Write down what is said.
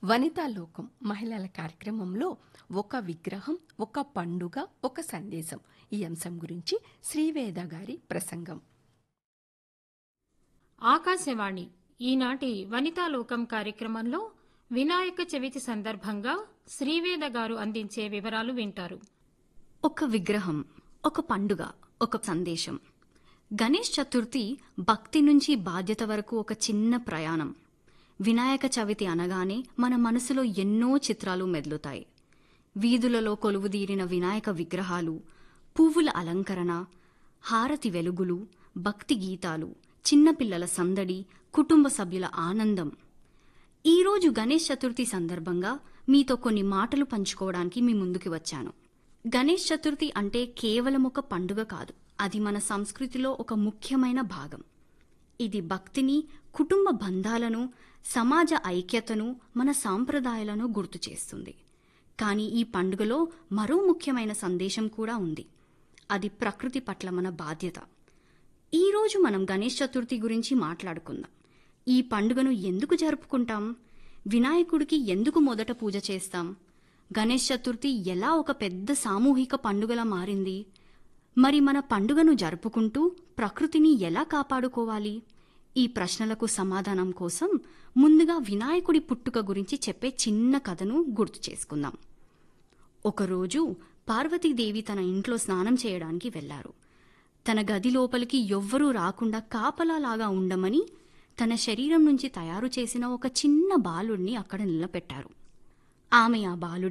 వనితా లోకం మహిళల కార్యక్రమంలో ఒక విగ్రహం ఒక పండుగ ఒక సందేశం ఈ అంశం గురించి శ్రీవేద గారి ప్రసంగం ఆకాశవాణి ఈనాటి వనితాలోకం కార్యక్రమంలో వినాయక చవితి సందర్భంగా శ్రీవేద గారు అందించే వివరాలు వింటారు ఒక విగ్రహం ఒక పండుగ ఒక సందేశం గణేష్ చతుర్థి భక్తి నుంచి బాధ్యత వరకు ఒక చిన్న ప్రయాణం వినాయక చవితి అనగానే మన మనసులో ఎన్నో చిత్రాలు మెదులుతాయి వీధులలో కొలువుదీరిన వినాయక విగ్రహాలు పువ్వుల అలంకరణ హారతి వెలుగులు భక్తి గీతాలు చిన్నపిల్లల సందడి కుటుంబ సభ్యుల ఆనందం ఈరోజు గణేష్ చతుర్థి సందర్భంగా మీతో కొన్ని మాటలు పంచుకోవడానికి మీ ముందుకు వచ్చాను గణేష్ చతుర్థి అంటే కేవలం ఒక పండుగ కాదు అది మన సంస్కృతిలో ఒక ముఖ్యమైన భాగం ఇది భక్తిని కుటుంబ బంధాలను సమాజ ఐక్యతను మన సాంప్రదాయాలను గుర్తు చేస్తుంది కానీ ఈ పండుగలో మరో ముఖ్యమైన సందేశం కూడా ఉంది అది ప్రకృతి పట్ల మన బాధ్యత ఈరోజు మనం గణేష్ చతుర్థి గురించి మాట్లాడుకుందాం ఈ పండుగను ఎందుకు జరుపుకుంటాం వినాయకుడికి ఎందుకు మొదట పూజ చేస్తాం గణేష్ చతుర్థి ఎలా ఒక పెద్ద సామూహిక పండుగలా మారింది మరి మన పండుగను జరుపుకుంటూ ప్రకృతిని ఎలా కాపాడుకోవాలి ఈ ప్రశ్నలకు సమాధానం కోసం ముందుగా వినాయకుడి పుట్టుక గురించి చెప్పే చిన్న కథను గుర్తు చేసుకుందాం ఒకరోజు పార్వతీదేవి తన ఇంట్లో స్నానం చేయడానికి వెళ్లారు తన గది లోపలికి ఎవ్వరూ రాకుండా కాపలాలాగా ఉండమని తన శరీరం నుంచి తయారు చేసిన ఒక చిన్న బాలుడిని అక్కడ నిలబెట్టారు ఆమె ఆ బాలుడి